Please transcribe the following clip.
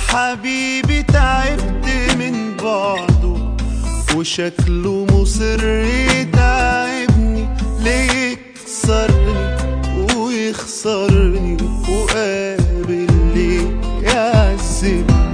حبيبي تعبت من بعده وشكله مصر يتعبني ليه يكسرني ويخسرني وقابل ليه يعذبني